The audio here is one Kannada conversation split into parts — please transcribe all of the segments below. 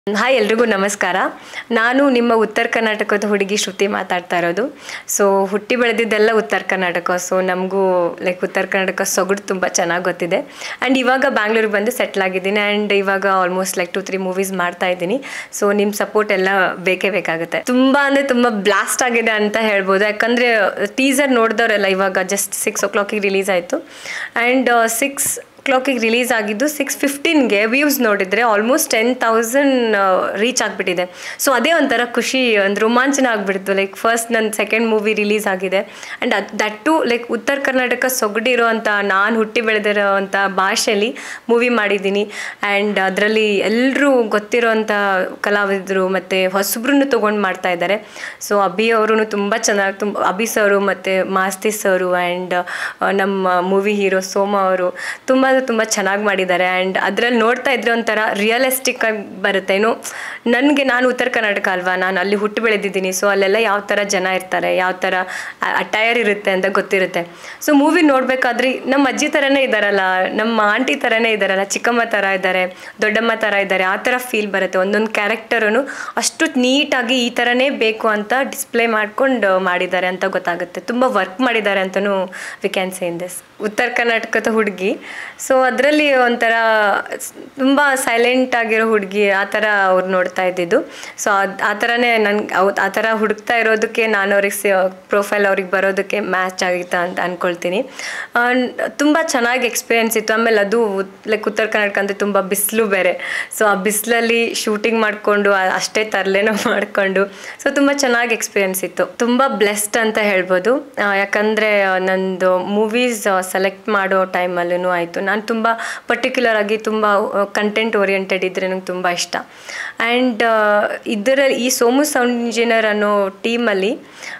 ಹಾಯ್ ಎಲ್ರಿಗೂ ನಮಸ್ಕಾರ ನಾನು ನಿಮ್ಮ ಉತ್ತರ ಕರ್ನಾಟಕದ ಹುಡುಗಿ ಶ್ರುತಿ ಮಾತಾಡ್ತಾ ಇರೋದು ಸೊ ಹುಟ್ಟಿ ಬೆಳೆದಿದ್ದೆಲ್ಲ ಉತ್ತರ ಕರ್ನಾಟಕ ಸೊ ನಮಗೂ ಲೈಕ್ ಉತ್ತರ ಕರ್ನಾಟಕ ಸೊಗಡು ತುಂಬ ಚೆನ್ನಾಗಿ ಗೊತ್ತಿದೆ ಆ್ಯಂಡ್ ಇವಾಗ ಬ್ಯಾಂಗ್ಳೂರಿಗೆ ಬಂದು ಸೆಟ್ಲ್ ಆಗಿದ್ದೀನಿ ಆ್ಯಂಡ್ ಇವಾಗ almost like two three movies ಮಾಡ್ತಾ ಇದ್ದೀನಿ ಸೊ ನಿಮ್ಮ ಸಪೋರ್ಟ್ ಎಲ್ಲ ಬೇಕೇ ಬೇಕಾಗುತ್ತೆ ತುಂಬ ಅಂದರೆ ತುಂಬ ಬ್ಲಾಸ್ಟ್ ಆಗಿದೆ ಅಂತ ಹೇಳ್ಬೋದು ಯಾಕಂದರೆ ಟೀಸರ್ ನೋಡಿದವರೆಲ್ಲ ಇವಾಗ ಜಸ್ಟ್ ಸಿಕ್ಸ್ ಓ ಕ್ಲಾಕಿಗೆ ರಿಲೀಸ್ ಆಯಿತು ಆ್ಯಂಡ್ ಸಿಕ್ಸ್ ಕ್ಲಾಕಿಗೆ ರಿಲೀಸ್ ಆಗಿದ್ದು ಸಿಕ್ಸ್ ಫಿಫ್ಟೀನ್ಗೆ ವ್ಯೂಸ್ ನೋಡಿದರೆ ಆಲ್ಮೋಸ್ಟ್ ಟೆನ್ ತೌಸಂಡ್ ರೀಚ್ ಆಗಿಬಿಟ್ಟಿದೆ ಸೊ ಅದೇ ಒಂಥರ ಖುಷಿ ಒಂದು ರೋಮಾಂಚನ ಆಗಿಬಿಡ್ತು ಲೈಕ್ ಫಸ್ಟ್ ನನ್ನ ಸೆಕೆಂಡ್ ಮೂವಿ ರಿಲೀಸ್ ಆಗಿದೆ ಆ್ಯಂಡ್ ಅದು ದಟ್ ಟು ಲೈಕ್ ಉತ್ತರ ಕರ್ನಾಟಕ ಸೊಗಡಿರೋ ಅಂಥ ನಾನು ಹುಟ್ಟಿ ಬೆಳೆದಿರೋ ಅಂಥ ಭಾಷೆಯಲ್ಲಿ ಮೂವಿ ಮಾಡಿದ್ದೀನಿ ಆ್ಯಂಡ್ ಅದರಲ್ಲಿ ಎಲ್ಲರೂ ಗೊತ್ತಿರೋವಂಥ ಕಲಾವಿದರು ಮತ್ತು ಹೊಸಬ್ರನ್ನು ತೊಗೊಂಡು ಮಾಡ್ತಾ ಇದ್ದಾರೆ ಸೊ ಅಭಿ ಅವರು ತುಂಬ ಚೆನ್ನಾಗಿ ತುಂಬ ಅಭಿ ಸರು ಮತ್ತು ಮಾಸ್ತಿ ಸರು ಆ್ಯಂಡ್ ನಮ್ಮ ಮೂವಿ ಹೀರೋ ಸೋಮ ಅವರು ತುಂಬ ಅಂದರೆ ತುಂಬ ಚೆನ್ನಾಗಿ ಮಾಡಿದ್ದಾರೆ ಆ್ಯಂಡ್ ಅದರಲ್ಲಿ ನೋಡ್ತಾ ಇದ್ರೆ ಒಂಥರ ರಿಯಲಿಸ್ಟಿಕ್ ಆಗಿ ಬರುತ್ತೆ ಏನು ನನಗೆ ನಾನು ಉತ್ತರ ಕರ್ನಾಟಕ ಅಲ್ವಾ ನಾನು ಅಲ್ಲಿ ಹುಟ್ಟು ಬೆಳೆದಿದ್ದೀನಿ ಸೊ ಅಲ್ಲೆಲ್ಲ ಯಾವ ಥರ ಜನ ಇರ್ತಾರೆ ಯಾವ ಥರ ಅಟೈರ್ ಇರುತ್ತೆ ಅಂತ ಗೊತ್ತಿರುತ್ತೆ ಸೊ ಮೂವಿ ನೋಡಬೇಕಾದ್ರೆ ನಮ್ಮ ಅಜ್ಜಿ ಥರನೇ ಇದ್ದಾರಲ್ಲ ನಮ್ಮ ಆಂಟಿ ಥರನೇ ಇದ್ದಾರಲ್ಲ ಚಿಕ್ಕಮ್ಮ ಥರ ಇದ್ದಾರೆ ದೊಡ್ಡಮ್ಮ ಥರ ಇದ್ದಾರೆ ಆ ಥರ ಫೀಲ್ ಬರುತ್ತೆ ಒಂದೊಂದು ಕ್ಯಾರೆಕ್ಟರೂ ಅಷ್ಟು ನೀಟಾಗಿ ಈ ಥರನೇ ಬೇಕು ಅಂತ ಡಿಸ್ಪ್ಲೇ ಮಾಡ್ಕೊಂಡು ಮಾಡಿದ್ದಾರೆ ಅಂತ ಗೊತ್ತಾಗುತ್ತೆ ತುಂಬ ವರ್ಕ್ ಮಾಡಿದ್ದಾರೆ ಅಂತಲೂ we can say in this ಉತ್ತರ ಕರ್ನಾಟಕದ ಹುಡುಗಿ ಸೊ ಅದರಲ್ಲಿ ಒಂಥರ ತುಂಬ ಸೈಲೆಂಟ್ ಆಗಿರೋ ಹುಡುಗಿ ಆ ಥರ ಅವ್ರು ನೋಡ್ತಾ ಇದ್ದಿದ್ದು ಸೊ ಅದು ಆ ಥರನೇ ನನ್ಗೆ ಅವ್ ಆ ಥರ ಹುಡುಕ್ತಾ ಇರೋದಕ್ಕೆ ನಾನು ಅವ್ರಿಗೆ ಸಿ ಪ್ರೊಫೈಲ್ ಅವ್ರಿಗೆ ಬರೋದಕ್ಕೆ ಮ್ಯಾಚ್ ಆಗಿತ್ತು ಅಂತ ಅಂದ್ಕೊಳ್ತೀನಿ ತುಂಬ ಚೆನ್ನಾಗಿ ಎಕ್ಸ್ಪೀರಿಯೆನ್ಸ್ ಇತ್ತು ಆಮೇಲೆ ಅದು ಲೈಕ್ ಉತ್ತರ ಕರ್ನಾಟಕ ಅಂದರೆ ತುಂಬ ಬಿಸಿಲು ಬೇರೆ ಸೊ ಆ ಬಿಸಿಲಲ್ಲಿ ಶೂಟಿಂಗ್ ಮಾಡಿಕೊಂಡು ಅಷ್ಟೇ ತರಲೆನೋ ಮಾಡಿಕೊಂಡು ಸೊ ತುಂಬ ಚೆನ್ನಾಗಿ ಎಕ್ಸ್ಪೀರಿಯೆನ್ಸ್ ಇತ್ತು ತುಂಬ ಬ್ಲೆಸ್ಡ್ ಅಂತ ಹೇಳ್ಬೋದು ಯಾಕಂದರೆ ನಂದು ಮೂವೀಸ್ ಸೆಲೆಕ್ಟ್ ಮಾಡೋ ಟೈಮಲ್ಲೂ ಆಯಿತು ನಾನು ತುಂಬ ಪರ್ಟಿಕ್ಯುಲರ್ ಆಗಿ ತುಂಬ ಕಂಟೆಂಟ್ ಓರಿಯೆಂಟೆಡ್ ಇದ್ದರೆ ನಂಗೆ ತುಂಬ ಇಷ್ಟ ಆ್ಯಂಡ್ ಇದರಲ್ಲಿ ಈ ಸೋಮು ಸೌಂಡ್ ಇಂಜಿನಿಯರ್ ಅನ್ನೋ ಟೀಮಲ್ಲಿ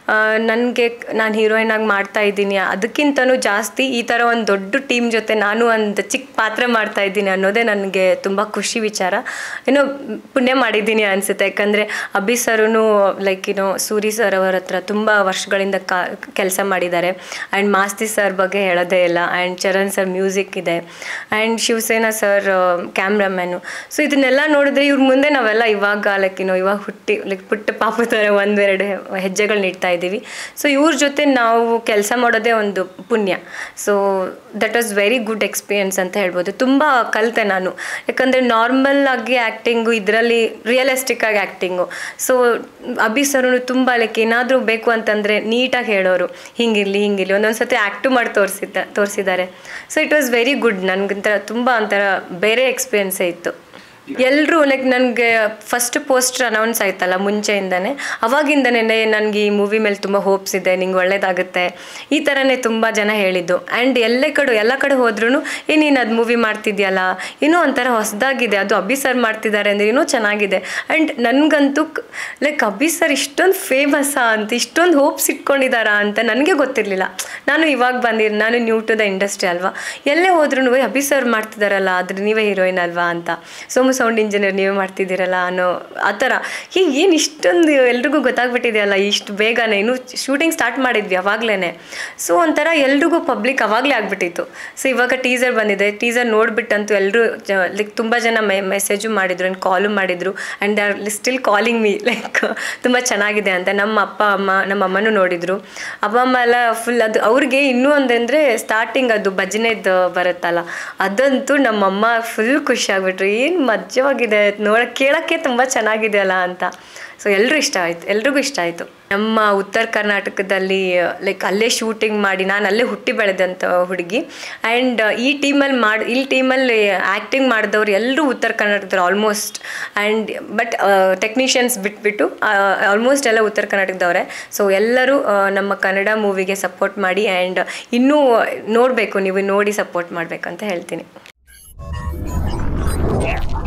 ನನಗೆ ನಾನು ಹೀರೋಯಿನ್ ಆಗಿ ಮಾಡ್ತಾ ಇದ್ದೀನಿ ಅದಕ್ಕಿಂತನೂ ಜಾಸ್ತಿ ಈ ಥರ ಒಂದು ದೊಡ್ಡ ಟೀಮ್ ಜೊತೆ ನಾನು ಒಂದು ಚಿಕ್ಕ ಪಾತ್ರ ಮಾಡ್ತಾ ಇದ್ದೀನಿ ಅನ್ನೋದೇ ನನಗೆ ತುಂಬ ಖುಷಿ ವಿಚಾರ ಏನೋ ಪುಣ್ಯ ಮಾಡಿದ್ದೀನಿ ಅನಿಸುತ್ತೆ ಯಾಕಂದರೆ ಅಭಿ ಸರೂ ಲೈಕ್ ಏನೋ ಸೂರಿ ಸರ್ ಅವರ ಹತ್ರ ತುಂಬ ವರ್ಷಗಳಿಂದ ಕಾ ಕೆಲಸ ಮಾಡಿದ್ದಾರೆ ಆ್ಯಂಡ್ ಮಾಸ್ತಿ ಸರ್ ಬಗ್ಗೆ ಹೇಳೋದೇ ಇಲ್ಲ ಆ್ಯಂಡ್ ಚರಣ್ ಸರ್ ಮ್ಯೂಸಿಕ್ ಇದೆ and Shivasena sir cameraman so ಇದನ್ನೆಲ್ಲ ನೋಡಿದ್ರೆ ಇವ್ರ ಮುಂದೆ ನಾವೆಲ್ಲ ಇವಾಗ ಲೈಕ್ ಏನೋ ಇವಾಗ ಹುಟ್ಟಿ ಲೈಕ್ ಪುಟ್ಟ ಪಾಪ ಥರ ಒಂದೆರಡು ಹೆಜ್ಜೆಗಳು ನೀಡ್ತಾ ಇದ್ದೀವಿ ಸೊ ಇವ್ರ ಜೊತೆ ನಾವು ಕೆಲಸ ಮಾಡೋದೇ ಒಂದು ಪುಣ್ಯ so that was very good experience ಅಂತ ಹೇಳ್ಬೋದು ತುಂಬ ಕಲಿತೆ ನಾನು ಯಾಕಂದರೆ ನಾರ್ಮಲ್ ಆಗಿ ಆ್ಯಕ್ಟಿಂಗು ಇದರಲ್ಲಿ ರಿಯಲಿಸ್ಟಿಕ್ ಆಗಿ ಆ್ಯಕ್ಟಿಂಗು ಸೊ ಅಭಿ ಸರು ತುಂಬ ಲೈಕ್ ಏನಾದರೂ ಬೇಕು ಅಂತಂದರೆ ನೀಟಾಗಿ ಹೇಳೋರು ಹಿಂಗಿರಲಿ ಹಿಂಗಿರಲಿ ಒಂದೊಂದು ಸತಿ ಆ್ಯಕ್ಟು ಮಾಡಿ ತೋರಿಸಿದ್ದ ತೋರಿಸಿದ್ದಾರೆ so it was very good ನನಗೊಂಥರ ತುಂಬ ಒಂಥರ ಬೇರೆ ಎಕ್ಸ್ಪೀರಿಯನ್ಸೇ ಇತ್ತು ಎಲ್ಲರೂ ಲೈಕ್ ನನಗೆ ಫಸ್ಟ್ ಪೋಸ್ಟರ್ ಅನೌನ್ಸ್ ಆಯ್ತಲ್ಲ ಮುಂಚೆಯಿಂದನೇ ಅವಾಗಿಂದನೇ ನನಗೆ ಈ ಮೂವಿ ಮೇಲೆ ತುಂಬ ಹೋಪ್ಸ್ ಇದೆ ನಿಂಗೆ ಒಳ್ಳೇದಾಗುತ್ತೆ ಈ ಥರನೇ ತುಂಬ ಜನ ಹೇಳಿದ್ದು ಆ್ಯಂಡ್ ಎಲ್ಲ ಕಡೆ ಎಲ್ಲ ಕಡೆ ಹೋದ್ರೂ ಏ ನೀನು ಅದು ಮೂವಿ ಮಾಡ್ತಿದ್ಯಲ್ಲ ಏನೋ ಒಂಥರ ಹೊಸದಾಗಿದೆ ಅದು ಅಭಿ ಸರ್ ಮಾಡ್ತಿದ್ದಾರೆ ಅಂದರೆ ಏನೋ ಚೆನ್ನಾಗಿದೆ ಆ್ಯಂಡ್ ನನಗಂತೂ ಲೈಕ್ ಅಭಿ ಸರ್ ಇಷ್ಟೊಂದು ಫೇಮಸ್ಸಾ ಅಂತ ಇಷ್ಟೊಂದು ಹೋಪ್ಸ್ ಇಟ್ಕೊಂಡಿದ್ದಾರಾ ಅಂತ ನನಗೆ ಗೊತ್ತಿರಲಿಲ್ಲ ನಾನು ಇವಾಗ ಬಂದಿರು ನಾನು ನ್ಯೂ ಟು ದ ಇಂಡಸ್ಟ್ರಿ ಅಲ್ವಾ ಎಲ್ಲೇ ಹೋದ್ರೂ ಅಭಿ ಸರ್ ಮಾಡ್ತಿದ್ದಾರಲ್ಲ ಅದ್ರ ನೀವೇ ಹೀರೋಯಿನ್ ಅಲ್ವಾ ಅಂತ ಸೋಮು ಸೌಂಡ್ ಇಂಜಿನಿಯರ್ ನೀವೇ ಮಾಡ್ತಿದ್ದೀರಲ್ಲ ಅನ್ನೋ ಆ ಥರ ಹೀಗೆ ಏನು ಇಷ್ಟೊಂದು ಎಲ್ರಿಗೂ ಗೊತ್ತಾಗ್ಬಿಟ್ಟಿದೆಯಲ್ಲ ಇಷ್ಟು ಬೇಗನೆ ಇನ್ನೂ ಶೂಟಿಂಗ್ ಸ್ಟಾರ್ಟ್ ಮಾಡಿದ್ವಿ ಅವಾಗಲೇ ಸೊ ಒಂಥರ ಎಲ್ರಿಗೂ ಪಬ್ಲಿಕ್ ಅವಾಗಲೇ ಆಗಿಬಿಟ್ಟಿತ್ತು ಸೊ ಇವಾಗ ಟೀಸರ್ ಬಂದಿದೆ ಟೀಸರ್ ನೋಡಿಬಿಟ್ಟಂತೂ ಎಲ್ಲರೂ ಲೈಕ್ ತುಂಬ ಜನ ಮೆ ಮೆಸೇಜು ಮಾಡಿದ್ರು ಆ್ಯಂಡ್ ಕಾಲು ಮಾಡಿದರು and are still calling me like ತುಂಬ ಚೆನ್ನಾಗಿದೆ ಅಂತ ನಮ್ಮ ಅಪ್ಪ ಅಮ್ಮ ನಮ್ಮ ಅಮ್ಮನೂ ನೋಡಿದರು ಅಪ್ಪ ಅಮ್ಮ ಎಲ್ಲ ಫುಲ್ ಅದು ಅವ್ರಿಗೆ ಇನ್ನೂ ಒಂದಂದರೆ ಸ್ಟಾರ್ಟಿಂಗ್ ಅದು ಭಜನೆದು ಬರುತ್ತಲ್ಲ ಅದಂತೂ ನಮ್ಮಮ್ಮ ಫುಲ್ ಖುಷಿ ಆಗ್ಬಿಟ್ರು ಏನು ಮಜವಾಗಿದೆ ನೋಡ ಕೇಳೋಕ್ಕೆ ತುಂಬ ಚೆನ್ನಾಗಿದೆ ಅಲ್ಲ ಅಂತ ಸೊ ಎಲ್ಲರೂ ಇಷ್ಟ ಆಯಿತು ಎಲ್ರಿಗೂ ಇಷ್ಟ ಆಯಿತು ನಮ್ಮ ಉತ್ತರ ಕರ್ನಾಟಕದಲ್ಲಿ ಲೈಕ್ ಅಲ್ಲೇ ಶೂಟಿಂಗ್ ಮಾಡಿ ನಾನು ಅಲ್ಲೇ ಹುಟ್ಟಿ ಬೆಳೆದಂಥ ಹುಡುಗಿ ಆ್ಯಂಡ್ ಈ ಟೀಮಲ್ಲಿ ಮಾಡಿ ಈ ಟೀಮಲ್ಲಿ ಆ್ಯಕ್ಟಿಂಗ್ ಮಾಡಿದವ್ರು ಎಲ್ಲರೂ ಉತ್ತರ ಕರ್ನಾಟಕದವ್ರು ಆಲ್ಮೋಸ್ಟ್ ಆ್ಯಂಡ್ ಬಟ್ ಟೆಕ್ನಿಷಿಯನ್ಸ್ ಬಿಟ್ಬಿಟ್ಟು ಆಲ್ಮೋಸ್ಟ್ ಎಲ್ಲ ಉತ್ತರ ಕರ್ನಾಟಕದವರೇ ಸೊ ಎಲ್ಲರೂ ನಮ್ಮ ಕನ್ನಡ ಮೂವಿಗೆ ಸಪೋರ್ಟ್ ಮಾಡಿ ಆ್ಯಂಡ್ ಇನ್ನೂ ನೋಡಬೇಕು ನೀವು ನೋಡಿ ಸಪೋರ್ಟ್ ಮಾಡಬೇಕಂತ ಹೇಳ್ತೀನಿ